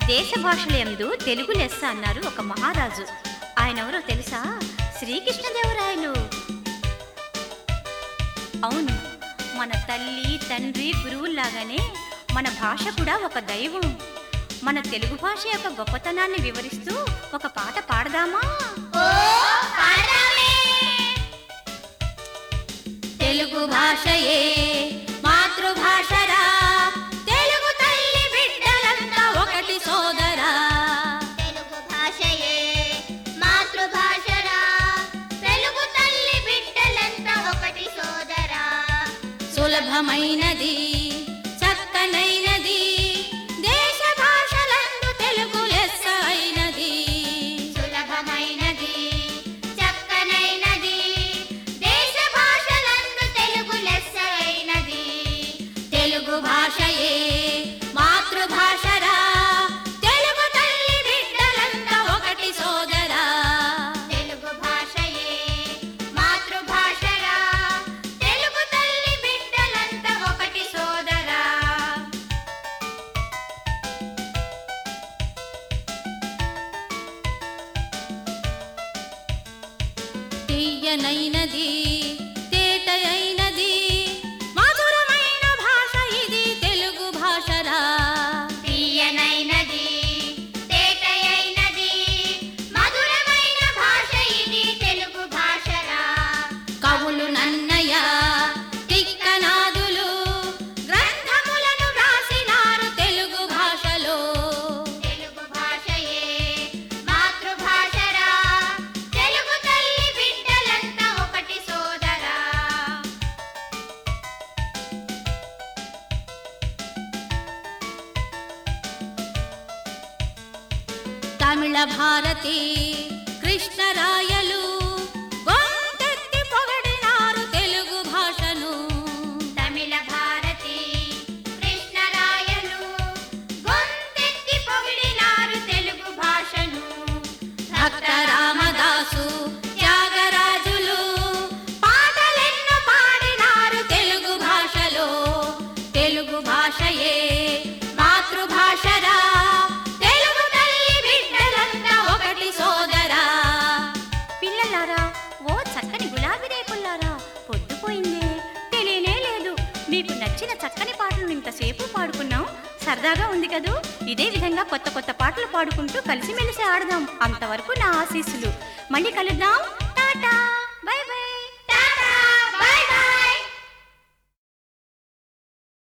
దేశ భాషల యందు తెలుగు లెస్స అన్నారు ఒక మహారాజు ఆయన ఎవరో తెలుసా శ్రీకృష్ణదేవరాయలు అవును మన తల్లి తండ్రి గురువుల్లాగానే మన భాష కూడా ఒక దైవం మన తెలుగు భాష యొక్క గొప్పతనాన్ని వివరిస్తూ ఒక పాట పాడదామా ఓ పాడదామే తెలుగు భాషయే మాతృభాషరా తెలుగు తల్లి బిడ్డలంతా ఒకటి సోదరా తెలుగు భాషయే మాతృభాషరా తెలుగు తల్లి బిడ్డలంతా ఒకటి సోదరా సులభమైనది చక్కనైనది దేశ భాషలందు తెలుగు లెస్స అయినది సులభమైనది చక్కనైనది దేశ భాషలందు తెలుగు లెస్స అయినది తెలుగు భాషయే మాతృభాషరా తెలుగు తల్లి బిడ్డలంతా ఒకటి సోదరా తెలుగు భాషయే మాతృభాషరా తెలుగు తల్లి బిడ్డలంతా ఒకటి సోదరా తీయనైనది తేటయైనది మధురమైన భాష ఇది తెలుగు భాషరా తీయనైనది తేటయైనది మధురమైన భాష ఇది తెలుగు భాషరా కవులు నన్నయ తిక్కనాదులు గ్రంథములను వ్రాసినారు తెలుగు భాషలో తెలుగు భాషయే మాతృభాషరా తెలుగు తల్లి బిడ్డలంతా ఒకటి సోదరా తమిళ భారతి కృష్ణరాయలు గొంతెత్తి పొగడినారు తెలుగు భాషను తమిళ భారతి కృష్ణరాయలు గొంతెత్తి పొగిడినారు తెలుగు భాషను భక్త రామదాసు త్యాగరాజులు పాటలెన్నో పాడినారు తెలుగు భాషలో తెలుగు భాషయే మాతృభాషరా తెలుగు తల్లి బిడ్డలంతా ఒకటి సోదరా పిల్లలారా ఓ చక్కని గులాబీ రేకుల్లారా పొద్దుపోయిందే తెలియనే లేదు మీకు నచ్చిన చక్కని పాటలను ఇంతసేపు పాడుకున్నాం సరదాగా ఉంది కదూ ఇదే విధంగా కొత్త కొత్త పాటలు పాడుకుంటూ కలిసిమెలిసి ఆడదాం అంతవరకు నా ఆశీస్సులు మళ్ళీ కలుద్దాం టాటా